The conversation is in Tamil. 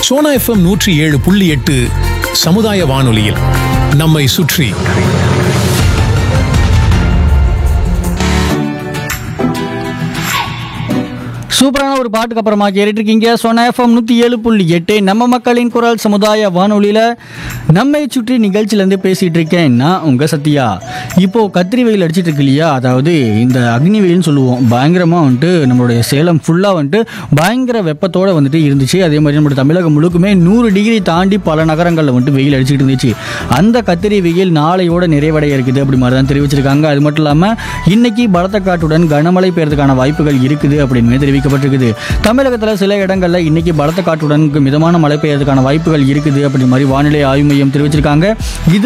சோனா எஃப்எம் நூற்றி ஏழு புள்ளி எட்டு சமுதாய வானொலியில் நம்மை சுற்றி சூப்பரான ஒரு பாட்டுக்கு அப்புறமா கேட்டுட்டு இருக்கீங்க சொன்ன எஃப்எம் நூற்றி ஏழு புள்ளி எட்டு நம்ம மக்களின் குரல் சமுதாய வானொலியில் நம்மை சுற்றி நிகழ்ச்சியிலேருந்து பேசிகிட்டு இருக்கேன் நான் உங்கள் சத்யா இப்போது கத்திரி வெயில் அடிச்சிட்டு இருக்கு இல்லையா அதாவது இந்த அக்னி வெயில்னு சொல்லுவோம் பயங்கரமாக வந்துட்டு நம்மளுடைய சேலம் ஃபுல்லாக வந்துட்டு பயங்கர வெப்பத்தோடு வந்துட்டு இருந்துச்சு அதே மாதிரி நம்மளுடைய தமிழகம் முழுக்குமே நூறு டிகிரி தாண்டி பல நகரங்களில் வந்துட்டு வெயில் அடிச்சுட்டு இருந்துச்சு அந்த கத்திரி வெயில் நாளையோட நிறைவடைய இருக்குது அப்படி மாதிரி தான் தெரிவிச்சிருக்காங்க அது மட்டும் இல்லாமல் இன்னைக்கு பலத்த காற்றுடன் கனமழை பெய்யறதுக்கான வாய்ப்புகள் இருக்குது அப்படின்னு தெரிவிக்கப்பட்டிருக்குது தமிழகத்தில் சில இடங்களில் இன்னைக்கு பலத்த காற்றுடன் மிதமான மழை பெய்யறதுக்கான வாய்ப்புகள் இருக்குது அப்படி மாதிரி வானிலை ஆய்வு மையம் தெரிவிச்சிருக்காங்க இது